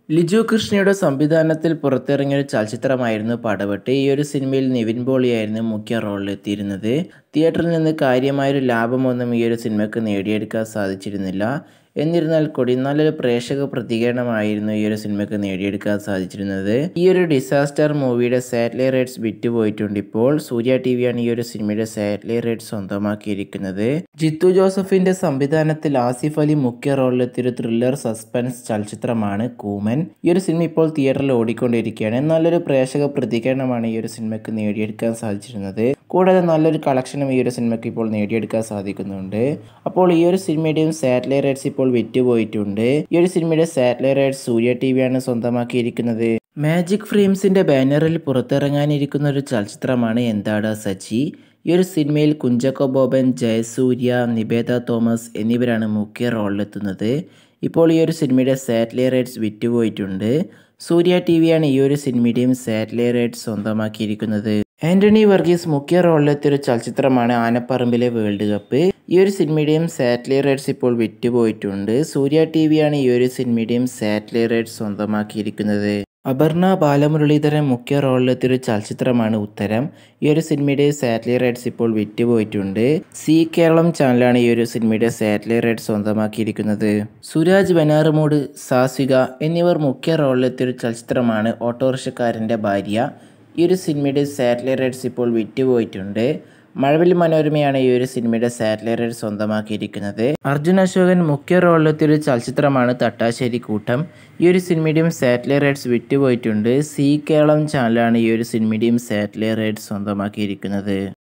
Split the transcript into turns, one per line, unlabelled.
ലിജു കൃഷ്ണയുടെ സംവിധാനത്തിൽ പുറത്തിറങ്ങിയ ഒരു ചലച്ചിത്രമായിരുന്നു പടവെട്ട് ഈ ഒരു സിനിമയിൽ നിവിൻ പോളിയായിരുന്നു മുഖ്യ റോളിലെത്തിയിരുന്നത് തിയേറ്ററിൽ നിന്ന് കാര്യമായൊരു ലാഭമൊന്നും ഈ ഒരു സിനിമയ്ക്ക് നേടിയെടുക്കാൻ സാധിച്ചിരുന്നില്ല എന്നിരുന്നാൽ കൂടി നല്ലൊരു പ്രേക്ഷക പ്രതികരണമായിരുന്നു ഈ ഒരു സിനിമയ്ക്ക് നേടിയെടുക്കാൻ സാധിച്ചിരുന്നത് ഈ ഒരു ഡിസാസ്റ്റർ മൂവിയുടെ സാറ്റലൈറ്റ് റൈറ്റ്സ് വിറ്റുപോയിട്ടുണ്ട് ഇപ്പോൾ സൂര്യ ടി വിയാണ് ഈ ഒരു സിനിമയുടെ സാറ്റലൈറ്റ് റൈറ്റ്സ് സ്വന്തമാക്കിയിരിക്കുന്നത് ജിത്തു ജോസഫിന്റെ സംവിധാനത്തിൽ ആസിഫ് അലി മുഖ്യ റോളിലെത്തിയ ഒരു ത്രില്ലർ സസ്പെൻസ് ചലച്ചിത്രമാണ് കൂമൻ ഈ ഒരു സിനിമ ഇപ്പോൾ തിയേറ്ററിൽ ഓടിക്കൊണ്ടിരിക്കുകയാണ് നല്ലൊരു പ്രേക്ഷക പ്രതികരണമാണ് ഈ ഒരു സിനിമയ്ക്ക് നേടിയെടുക്കാൻ സാധിച്ചിരുന്നത് കൂടാതെ നല്ലൊരു കളക്ഷനും ഈ ഒരു സിനിമയ്ക്ക് ഇപ്പോൾ നേടിയെടുക്കാൻ സാധിക്കുന്നുണ്ട് അപ്പോൾ ഈ ഒരു സിനിമയുടെയും സാറ്റലൈറ്റ് റൈറ്റ്സ് ഇപ്പോൾ വിറ്റുപോയിട്ടുണ്ട് ഈ ഒരു സിനിമയുടെ സാറ്റലൈറ്റ് റൈറ്റ്സ് സൂര്യ ടി വിയാണ് സ്വന്തമാക്കിയിരിക്കുന്നത് മാജിക് ഫ്രെയിംസിന്റെ ബാനറിൽ പുറത്തിറങ്ങാനിരിക്കുന്ന ഒരു ചലച്ചിത്രമാണ് എന്താടാ സച്ചി ഈ ഒരു സിനിമയിൽ കുഞ്ചക്കോ ബോബൻ ജയസൂര്യ നിബേദ തോമസ് എന്നിവരാണ് മുഖ്യ റോളിലെത്തുന്നത് ഇപ്പോൾ ഈ ഒരു സിനിമയുടെ സാറ്റലൈറ്റ് റൈറ്റ്സ് വിറ്റുപോയിട്ടുണ്ട് സൂര്യ ടി വിയാണ് ഈ ഒരു സിനിമയുടെയും സാറ്റലൈറ്റ് റൈറ്റ്സ് സ്വന്തമാക്കിയിരിക്കുന്നത് ആന്റണി വർഗീസ് മുഖ്യ റോളിലെത്തിയ ഒരു ചലച്ചിത്രമാണ് ആനപ്പറമ്പിലെ വേൾഡ് കപ്പ് ഈ ഒരു സിനിമയുടെയും സാറ്റലൈറ്റ് റൈറ്റ്സ് ഇപ്പോൾ വിറ്റുപോയിട്ടുണ്ട് സൂര്യ ടി വിയാണ് ഈ ഒരു സിനിമയുടെയും സാറ്റലൈറ്റ് റൈറ്റ്സ് സ്വന്തമാക്കിയിരിക്കുന്നത് അപർണ ബാലമുരളീധരൻ മുഖ്യ റോളിലെത്തിയ ഒരു ചലച്ചിത്രമാണ് ഉത്തരം ഈ ഒരു സിനിമയുടെ സാറ്റലൈറ്റ് റൈറ്റ്സ് ഇപ്പോൾ വിറ്റുപോയിട്ടുണ്ട് സി കേരളം ചാനലാണ് ഈ ഒരു സിനിമയുടെ സാറ്റലൈറ്റ് റൈറ്റ്സ് സ്വന്തമാക്കിയിരിക്കുന്നത് സുരാജ് ബനാറുമൂട് സാസ്വിക എന്നിവർ മുഖ്യ റോളിലെത്തിയ ഒരു ചലച്ചിത്രമാണ് ഓട്ടോറിക്ഷക്കാരൻ്റെ ഭാര്യ ഈ ഒരു സിനിമയുടെ സാറ്റലൈറ്റ് റൈറ്റ്സ് ഇപ്പോൾ വിറ്റുപോയിട്ടുണ്ട് മഴവിൽ മനോരമയാണ് ഈ ഒരു സിനിമയുടെ സാറ്റലൈറ്റ് റൈറ്റ് സ്വന്തമാക്കിയിരിക്കുന്നത് അർജുൻ അശോകൻ മുഖ്യ റോളിലെത്തിയ ഒരു ചലച്ചിത്രമാണ് തട്ടാശ്ശേരി കൂട്ടം ഈ ഒരു സിനിമയുടെയും സാറ്റലൈറ്റ് റൈറ്റ്സ് വിറ്റുപോയിട്ടുണ്ട് സി കേരളം ചാനലാണ് ഈ ഒരു സിനിമയുടെയും സാറ്റലൈറ്റ് റൈറ്റ്സ് സ്വന്തമാക്കിയിരിക്കുന്നത്